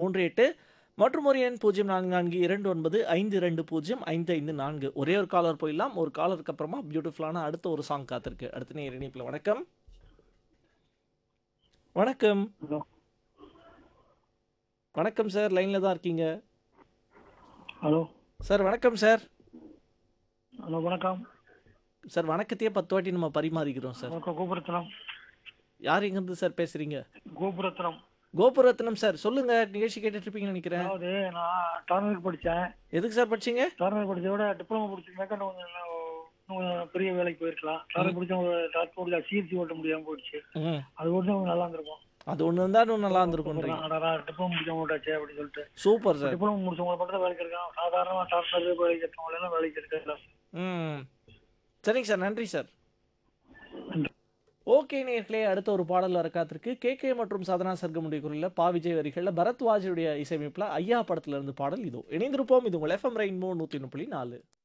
மூன்று எட்டு மற்றும் ஒரு எண் பூஜ்ஜியம் நான்கு நான்கு இரண்டு ஒன்பது ஐந்து இரண்டு பூஜ்ஜியம் ஐந்து ஐந்து நான்கு ஒரே ஒரு காலர் போயிடலாம் ஒரு காலருக்கு அப்புறமா பியூட்டிஃபுல்லான அடுத்த ஒரு சாங் காத்திருக்கு அடுத்த நேர் இணைப்பில் வணக்கம் வணக்கம் ஹலோ வணக்கம் சார் லைனில் தான் இருக்கீங்க ஹலோ சார் வணக்கம் சார் ஹலோ வணக்கம் சார் வணக்கத்தையே பத்து வாட்டி நம்ம பரிமாறிக்கிறோம் சார் வணக்கம் கோபுரத்னம் யார் எங்கேருந்து சார் பேசுறீங்க கோபுரத்னம் கோபுரத்னம் சார் சொல்லுங்க நிகழ்ச்சி கேட்டுட்டு இருப்பீங்கன்னு நினைக்கிறேன் அதாவது நான் டார்னர் படித்தேன் எதுக்கு சார் படிச்சீங்க டார்னர் படிச்சத விட டிப்ளமோ படிச்சிருந்தாக்கா இன்னும் கொஞ்சம் இன்னும் கொஞ்சம் பெரிய வேலைக்கு போயிருக்கலாம் டார்னர் படிச்ச ஒரு டாக்டர் சிஎன்சி ஓட்ட முடியாம போயிடுச்சு ம் அது ஓட்டு கொஞ்சம் நல்லா இருந்திருக்கும் அது ஒன்று இருந்தால் இன்னும் நல்லா இருந்திருக்கும்ன்றீங்க டிப்ளமோ முடிச்சவங்க ஓட்டாச்சு அப்படின்னு சொல்லிட்டு சூப்பர் சார் டிப்ளமோ முடிச்சவங்களை மட்டும் தான் வேலைக்கு இருக்கான் சாதாரண டாக்டர் வேலைக்கு இருக்கவங்க எல்லாம் வேலைக்கு இருக்காங்க ம் சரிங்க சார் நன்றி சார் ஓகே நேர்களே அடுத்த ஒரு பாடல் வர காத்திருக்கு கே கே மற்றும் சாதனா சர்க்கமுடைய குரலில் பா விஜய் வரிகளில் பரத்வாஜுடைய இசையமைப்பில் ஐயா படத்துல இருந்து பாடல் இதோ இணைந்திருப்போம் இது உங்கள் எஃப்எம் ரெயின்போ நூற்றி புள்ளி நாலு